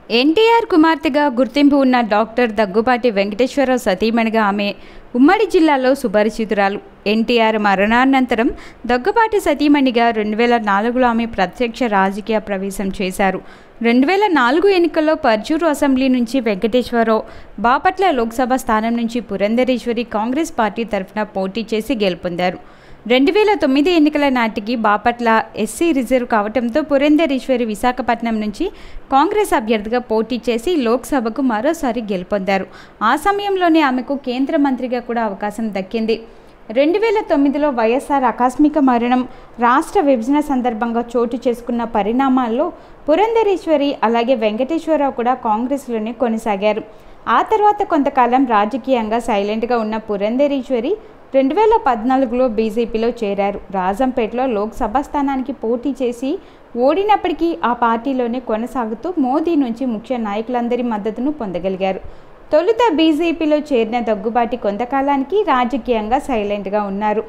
ఎన్టీఆర్ కుమార్తెగా గుర్తింపు ఉన్న డాక్టర్ దగ్గుపాటి వెంకటేశ్వరరావు సతీమణిగా ఆమె ఉమ్మడి జిల్లాలో సుపరిచితురాలు ఎన్టీఆర్ మరణానంతరం దగ్గుపాటి సతీమణిగా రెండు వేల నాలుగులో ఆమె ప్రత్యక్ష రాజకీయ ప్రవేశం చేశారు రెండు వేల నాలుగు ఎన్నికల్లో పర్చూరు అసెంబ్లీ నుంచి వెంకటేశ్వరరావు బాపట్ల లోక్సభ స్థానం నుంచి పురంధరేశ్వరి కాంగ్రెస్ పార్టీ తరఫున పోటీ చేసి గెలుపొందారు రెండు వేల తొమ్మిది ఎన్నికల నాటికి బాపట్ల ఎస్సీ రిజర్వ్ కావడంతో పురేందరేశ్వరి విశాఖపట్నం నుంచి కాంగ్రెస్ అభ్యర్థిగా పోటీ చేసి లోక్సభకు మరోసారి గెలుపొందారు ఆ సమయంలోనే ఆమెకు కేంద్ర మంత్రిగా కూడా అవకాశం దక్కింది రెండు వేల తొమ్మిదిలో వైఎస్ఆర్ ఆకస్మిక మరణం రాష్ట్ర విభజన సందర్భంగా చోటు చేసుకున్న పరిణామాల్లో పురంధరేశ్వరి అలాగే వెంకటేశ్వరరావు కూడా కాంగ్రెస్లోనే కొనసాగారు ఆ తర్వాత కొంతకాలం రాజకీయంగా సైలెంట్గా ఉన్న పురంధరేశ్వరి రెండు వేల పద్నాలుగులో బీజేపీలో చేరారు రాజంపేటలో లోక్సభ స్థానానికి పోటీ చేసి ఓడినప్పటికీ ఆ పార్టీలోనే కొనసాగుతూ మోదీ నుంచి ముఖ్య నాయకులందరి మద్దతును పొందగలిగారు తొలుత బీజేపీలో చేరిన దగ్గుబాటి కొంతకాలానికి రాజకీయంగా సైలెంట్గా ఉన్నారు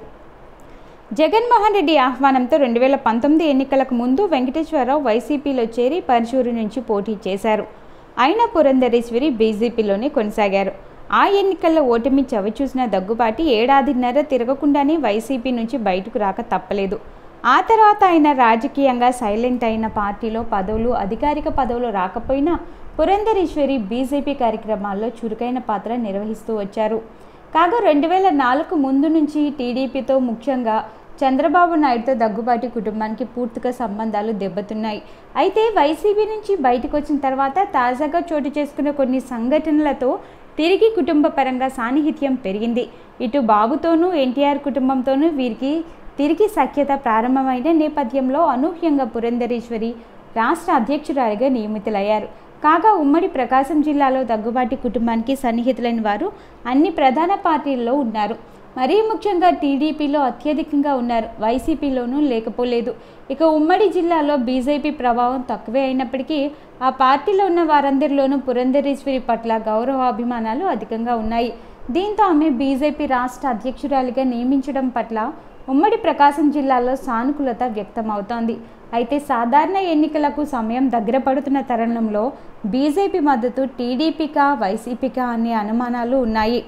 జగన్మోహన్ రెడ్డి ఆహ్వానంతో రెండు వేల పంతొమ్మిది ఎన్నికలకు ముందు వెంకటేశ్వరరావు వైసీపీలో చేరి పరచూరు నుంచి పోటీ చేశారు అయినా పురంధరేశ్వరి బీజేపీలోనే కొనసాగారు ఆ ఎన్నికల్లో ఓటమి చవిచూసిన దగ్గుబాటి ఏడాదిన్నర తిరగకుండానే వైసీపీ నుంచి బయటకు రాక తప్పలేదు ఆ తర్వాత ఆయన రాజకీయంగా సైలెంట్ అయిన పార్టీలో పదవులు అధికారిక పదవులు రాకపోయినా పురంధరేశ్వరి బీజేపీ కార్యక్రమాల్లో చురుకైన పాత్ర నిర్వహిస్తూ వచ్చారు కాగా రెండు వేల నాలుగు ముందు నుంచి టీడీపీతో ముఖ్యంగా చంద్రబాబు నాయుడుతో దగ్గుబాటి కుటుంబానికి పూర్తిగా సంబంధాలు దెబ్బతున్నాయి అయితే వైసీపీ నుంచి బయటకు వచ్చిన తర్వాత తాజాగా చోటు చేసుకున్న కొన్ని సంఘటనలతో తిరిగి కుటుంబ పరంగా సాన్నిహిత్యం పెరిగింది ఇటు బాబుతోనూ ఎన్టీఆర్ కుటుంబంతోనూ వీరికి తిరిగి సఖ్యత ప్రారంభమైన నేపథ్యంలో అనూహ్యంగా పురంధరేశ్వరి రాష్ట్ర అధ్యక్షురాలిగా నియమితులయ్యారు కాగా ఉమ్మడి ప్రకాశం జిల్లాలో దగ్గుబాటి కుటుంబానికి సన్నిహితులైన వారు అన్ని ప్రధాన పార్టీల్లో ఉన్నారు మరీ ముఖ్యంగా టీడీపీలో అత్యధికంగా ఉన్నారు వైసీపీలోనూ లేకపోలేదు ఇక ఉమ్మడి జిల్లాలో బీజేపీ ప్రభావం తక్కువే అయినప్పటికీ ఆ పార్టీలో ఉన్న వారందరిలోనూ పురంధరేశ్వరి పట్ల గౌరవాభిమానాలు అధికంగా ఉన్నాయి దీంతో ఆమె బీజేపీ రాష్ట్ర అధ్యక్షురాలిగా నియమించడం పట్ల ఉమ్మడి ప్రకాశం జిల్లాలో సానుకూలత వ్యక్తమవుతోంది అయితే సాధారణ ఎన్నికలకు సమయం దగ్గర పడుతున్న తరుణంలో బీజేపీ మద్దతు టీడీపీకా వైసీపీకా అనే అనుమానాలు ఉన్నాయి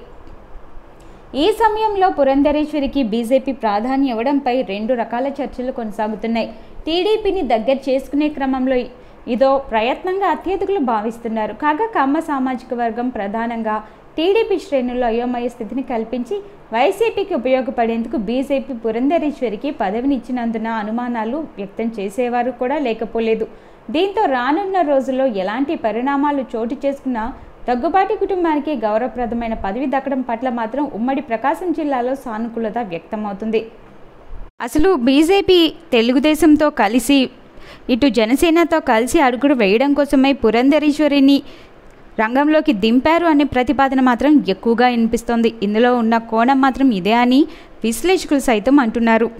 ఈ సమయంలో పురంధరేశ్వరికి బీజేపీ ప్రాధాన్యం ఇవ్వడంపై రెండు రకాల చర్చలు కొనసాగుతున్నాయి టీడీపీని దగ్గర చేసుకునే క్రమంలో ఇదో ప్రయత్నంగా అత్యధికులు భావిస్తున్నారు కాగా కమ్మ సామాజిక వర్గం ప్రధానంగా టీడీపీ శ్రేణుల్లో అయోమయ స్థితిని కల్పించి వైసీపీకి ఉపయోగపడేందుకు బీజేపీ పురంధరేశ్వరికి పదవినిచ్చినందున అనుమానాలు వ్యక్తం చేసేవారు కూడా లేకపోలేదు దీంతో రానున్న రోజుల్లో ఎలాంటి పరిణామాలు చోటు చేసుకున్నా దగ్గుబాటి కుటుంబానికి గౌరవప్రదమైన పదవి దక్కడం పట్ల మాత్రం ఉమ్మడి ప్రకాశం జిల్లాలో సానుకూలత వ్యక్తమవుతుంది అసలు బీజేపీ తెలుగుదేశంతో కలిసి ఇటు జనసేనతో కలిసి అడుగుడు వేయడం కోసమై పురంధరేశ్వరిని రంగంలోకి దింపారు అనే ప్రతిపాదన మాత్రం ఎక్కువగా వినిపిస్తోంది ఇందులో ఉన్న కోణం మాత్రం ఇదే అని విశ్లేషకులు సైతం అంటున్నారు